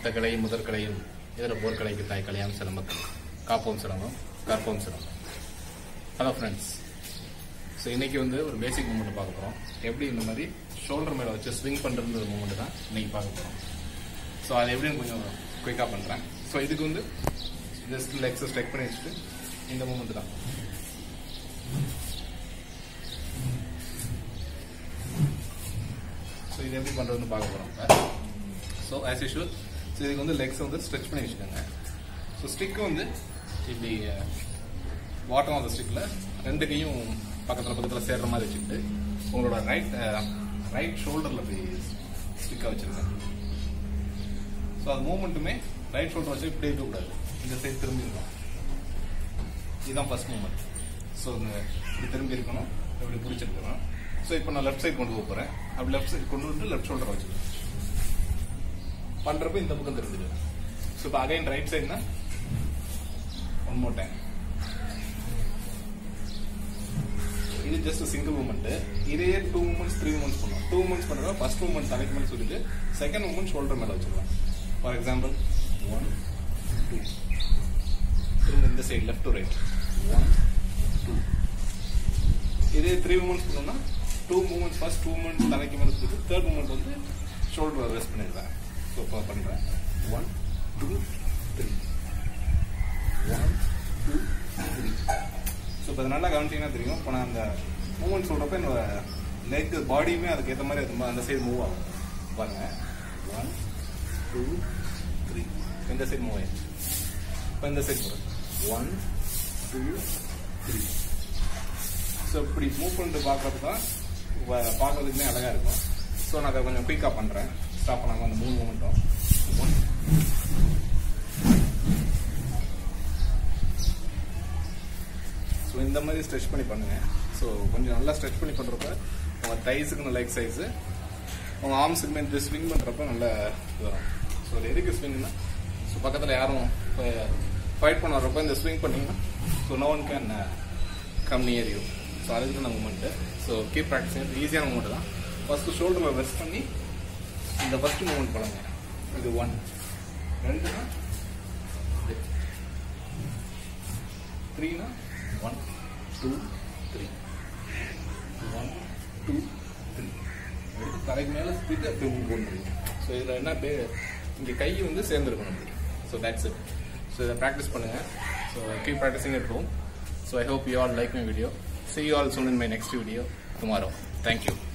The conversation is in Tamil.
கட்டக்கலை முதற்கலையும் இதர போர்க்கலைக்கு தாய் கலையாம் சிலம்பக்கம் காப்போம் சிலம்பம் கற்போம் சிலம்பம் ஹலோ ஃப்ரெண்ட்ஸ் ஸோ இன்னைக்கு வந்து ஒரு பேசிக் மூமெண்ட் பார்க்க போகிறோம் எப்படி இந்த மாதிரி ஷோல்டர் மேலே வச்சு ஸ்விங் பண்ணுறது மூமெண்ட் தான் இன்னைக்கு பார்க்க போகிறோம் ஸோ அது எப்படின்னு கொஞ்சம் குயிக்காக பண்ணுறேன் ஸோ இதுக்கு வந்து ஜஸ்ட் லெக்ஸை ஸ்ட்ரெக் பண்ணி வச்சுட்டு இந்த மூமெண்ட் தான் ஸோ இது எப்படி பண்ணுறதுன்னு பார்க்க போகிறோம் இப்போ ஸோ ஆஸ் யூஷுவல் ஸோ இதுக்கு வந்து லெக்ஸை வந்து ஸ்ட்ரெச் பண்ணி வச்சுக்கோங்க ஸோ ஸ்டிக்கு வந்து இப்படி பாட்டம் ஆஃப் த ஸ்டிக்கில் ரெண்டு கையும் பக்கத்தில் பக்கத்தில் சேர்ற மாதிரி வச்சுக்கிட்டு உங்களோட ரைட் ரைட் ஷோல்டரில் இப்படி ஸ்டிக்காக வச்சுருங்க ஸோ அது மூமெண்ட்டுமே ரைட் ஷோல்டர் வச்சு இப்படி இருக்கக்கூடாது இந்த சைடு திரும்பி இருக்கணும் இதுதான் ஃபர்ஸ்ட் மூமெண்ட் ஸோ இந்த இப்படி திரும்பி இருக்கணும் இப்படி பிடிச்சிருக்கணும் ஸோ இப்போ நான் லெஃப்ட் சைடு கொண்டு போக போகிறேன் அப்படி லெஃப்ட் சைடு கொண்டு வந்து லெஃப்ட் ஷோல்டர் வச்சுருக்கேன் பண்ணுறப்ப இந்த பக்கம் திரும்பிடுவேன் ஸோ இப்போ அகைன் ரைட் சைடுனா ஒன் மோர் டைம் இது ஜஸ்ட் சிங்கிள் மூமெண்ட் இதே டூ மூமெண்ட்ஸ் த்ரீ மூமெண்ட்ஸ் பண்ணுவோம் டூ மூமெண்ட்ஸ் பண்ணுறோம் ஃபர்ஸ்ட் மூமெண்ட் தலைக்கு மேலே சொல்லிட்டு செகண்ட் மூமெண்ட் ஷோல்டர் மேலே வச்சுக்கலாம் ஃபார் எக்ஸாம்பிள் ஒன் டூ திரும்ப இந்த side left to right one two இதே த்ரீ மூமெண்ட்ஸ் பண்ணோம்னா two moments first two moments தலைக்கு மேலே சொல்லிட்டு தேர்ட் மூமெண்ட் வந்து ஷோல்டர் ரெஸ்ட் பண்ணிடுறேன் ஸோ இப்போ பண்ணுறேன் one two three one two three so இப்போ நல்லா கவனிச்சிங்கன்னா தெரியும் இப்போ நான் அந்த மூமெண்ட் சொல்கிறப்ப என்னோட லெக் பாடியுமே அதுக்கு ஏற்ற மாதிரி அது அந்த சைடு மூவ் ஆகும் பாருங்க ஒன் டூ த்ரீ இந்த சைடு மூவ் ஆயிடுச்சு இப்போ இந்த சைடு போகிறேன் ஒன் டூ த்ரீ ஸோ இப்படி மூவ் பண்ணிட்டு பார்க்குறப்ப தான் பார்க்கறதுக்குமே அழகாக இருக்கும் ஸோ நான் அதை கொஞ்சம் குயிக்காக பண்ணுறேன் ஸ்டாப் பண்ணாமல் அந்த மூணு மூமெண்ட்டும் ஒன் ஸோ இந்த மாதிரி ஸ்ட்ரெச் பண்ணி பண்ணுங்க ஸோ கொஞ்சம் நல்லா ஸ்ட்ரெச் பண்ணி பண்ணுறப்ப உங்கள் தைஸுக்கு நல்ல எக்ஸசைஸு உங்கள் ஆர்ம்ஸுக்குமே இந்த ஸ்விங் பண்ணுறப்ப நல்ல இது வரும் ஸோ அது எதுக்கு ஸ்விங்னா ஸோ பக்கத்தில் யாரும் ஃபைட் பண்ண வர்றப்ப இந்த ஸ்விங் பண்ணிங்கன்னா so no one can come near you so அதுக்கு தான் மூமெண்ட்டு ஸோ கீப் ப்ராக்டிஸிங் ஈஸியான மூமெண்ட் தான் ஃபஸ்ட்டு ஷோல்டரில் ரெஸ்ட் பண்ணி இந்த ஃபஸ்ட்டு மூமெண்ட் பண்ணுங்க இது ஒன் ரெண்டுனா த்ரீனா one two three one two three எடுத்து தலைக்கு மேலே ஸ்பிட் அப்படியே மூவ் பண்ணுறீங்க ஸோ இதில் என்ன பே இங்கே கை வந்து சேர்ந்துருக்கணும் அப்படி ஸோ தேட்ஸ் இட் ஸோ இதை ப்ராக்டிஸ் பண்ணுங்கள் so keep practising at home so I hope you all like my video see you all soon in my next video tomorrow thank you